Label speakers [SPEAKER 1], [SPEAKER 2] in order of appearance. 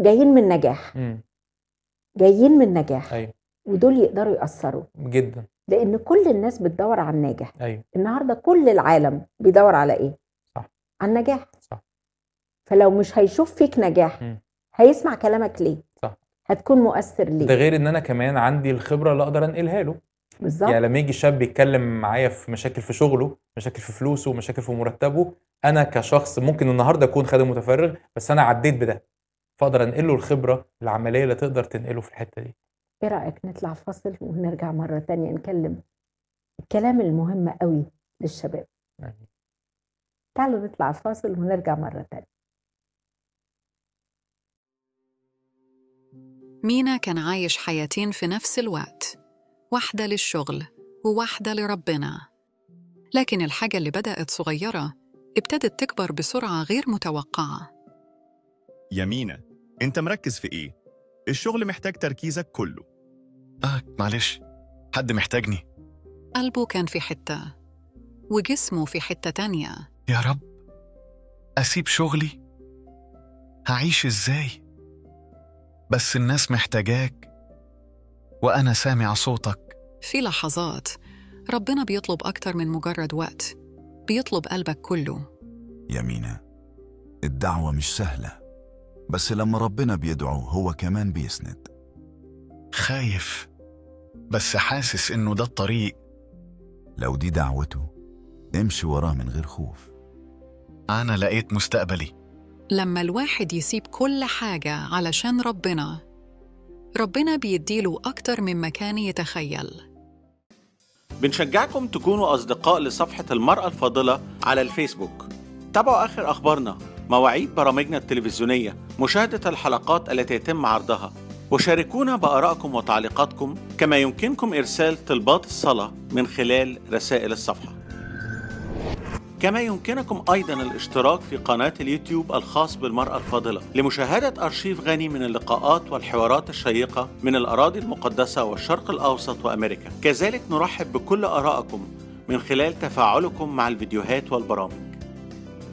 [SPEAKER 1] جايين من نجاح
[SPEAKER 2] امم
[SPEAKER 1] جايين من نجاح
[SPEAKER 2] ايوه
[SPEAKER 1] ودول يقدروا يأثروا
[SPEAKER 2] جدا
[SPEAKER 1] لأن كل الناس بتدور على الناجح
[SPEAKER 2] ايوه
[SPEAKER 1] النهارده كل العالم بيدور على ايه؟
[SPEAKER 2] صح.
[SPEAKER 1] على النجاح
[SPEAKER 2] صح.
[SPEAKER 1] فلو مش هيشوف فيك نجاح
[SPEAKER 2] مم.
[SPEAKER 1] هيسمع كلامك ليه؟
[SPEAKER 2] صح.
[SPEAKER 1] هتكون مؤثر ليه؟
[SPEAKER 2] ده غير ان انا كمان عندي الخبره اللي اقدر انقلها له
[SPEAKER 1] بالظبط
[SPEAKER 2] يعني لما يجي شاب يتكلم معايا في مشاكل في شغله مشاكل في فلوسه مشاكل في مرتبه انا كشخص ممكن النهارده اكون خادم متفرغ بس انا عديت بده فاقدر انقل له الخبره العمليه اللي تقدر تنقله في الحته دي
[SPEAKER 1] ايه رأيك نطلع فاصل ونرجع مرة تانية نكلم الكلام المهم قوي للشباب
[SPEAKER 2] يعني
[SPEAKER 1] تعالوا نطلع فاصل ونرجع مرة تانية
[SPEAKER 3] مينا كان عايش حياتين في نفس الوقت واحدة للشغل وواحدة لربنا لكن الحاجة اللي بدأت صغيرة ابتدت تكبر بسرعة غير متوقعة
[SPEAKER 4] يمينة انت مركز في ايه؟ الشغل محتاج تركيزك كله
[SPEAKER 5] آه معلش حد محتاجني
[SPEAKER 3] قلبه كان في حتة وجسمه في حتة تانية
[SPEAKER 5] يا رب أسيب شغلي هعيش إزاي بس الناس محتاجاك وأنا سامع صوتك
[SPEAKER 3] في لحظات ربنا بيطلب أكتر من مجرد وقت بيطلب قلبك كله
[SPEAKER 6] يمينة الدعوة مش سهلة بس لما ربنا بيدعو هو كمان بيسند
[SPEAKER 5] خايف بس حاسس إنه ده الطريق
[SPEAKER 6] لو دي دعوته امشي وراه من غير خوف
[SPEAKER 5] أنا لقيت مستقبلي
[SPEAKER 3] لما الواحد يسيب كل حاجة علشان ربنا ربنا بيديله أكتر مما كان يتخيل
[SPEAKER 7] بنشجعكم تكونوا أصدقاء لصفحة المرأة الفاضلة على الفيسبوك تابعوا آخر أخبارنا مواعيد برامجنا التلفزيونية مشاهدة الحلقات التي يتم عرضها وشاركونا بآرائكم وتعليقاتكم كما يمكنكم إرسال طلبات الصلاة من خلال رسائل الصفحة كما يمكنكم أيضا الاشتراك في قناة اليوتيوب الخاص بالمرأة الفاضلة لمشاهدة أرشيف غني من اللقاءات والحوارات الشيقة من الأراضي المقدسة والشرق الأوسط وأمريكا كذلك نرحب بكل آرائكم من خلال تفاعلكم مع الفيديوهات والبرامج